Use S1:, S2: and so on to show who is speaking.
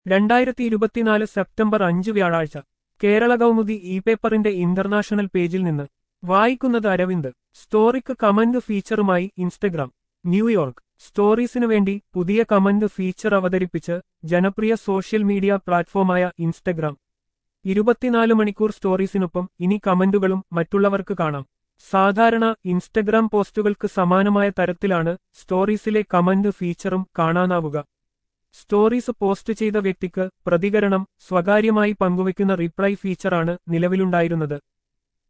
S1: രണ്ടായിരത്തി ഇരുപത്തിനാല് സെപ്റ്റംബർ അഞ്ച് വ്യാഴാഴ്ച കേരള കൗമുദി ഇ പേപ്പറിന്റെ ഇന്റർനാഷണൽ പേജിൽ നിന്ന് വായിക്കുന്നത് അരവിന്ദ് സ്റ്റോറിക്ക് കമന്റ് ഫീച്ചറുമായി ഇൻസ്റ്റഗ്രാം ന്യൂയോർക്ക് സ്റ്റോറീസിനു വേണ്ടി പുതിയ കമന്റ് ഫീച്ചർ അവതരിപ്പിച്ച് ജനപ്രിയ സോഷ്യൽ മീഡിയ പ്ലാറ്റ്ഫോമായ ഇൻസ്റ്റഗ്രാം ഇരുപത്തിനാല് മണിക്കൂർ സ്റ്റോറീസിനൊപ്പം ഇനി കമന്റുകളും മറ്റുള്ളവർക്ക് കാണാം സാധാരണ ഇൻസ്റ്റഗ്രാം പോസ്റ്റുകൾക്ക് സമാനമായ തരത്തിലാണ് സ്റ്റോറീസിലെ കമന്റ് ഫീച്ചറും കാണാനാവുക സ്റ്റോറീസ് പോസ്റ്റ് ചെയ്ത വ്യക്തിക്ക് പ്രതികരണം സ്വകാര്യമായി പങ്കുവയ്ക്കുന്ന റിപ്ലൈ ഫീച്ചറാണ് നിലവിലുണ്ടായിരുന്നത്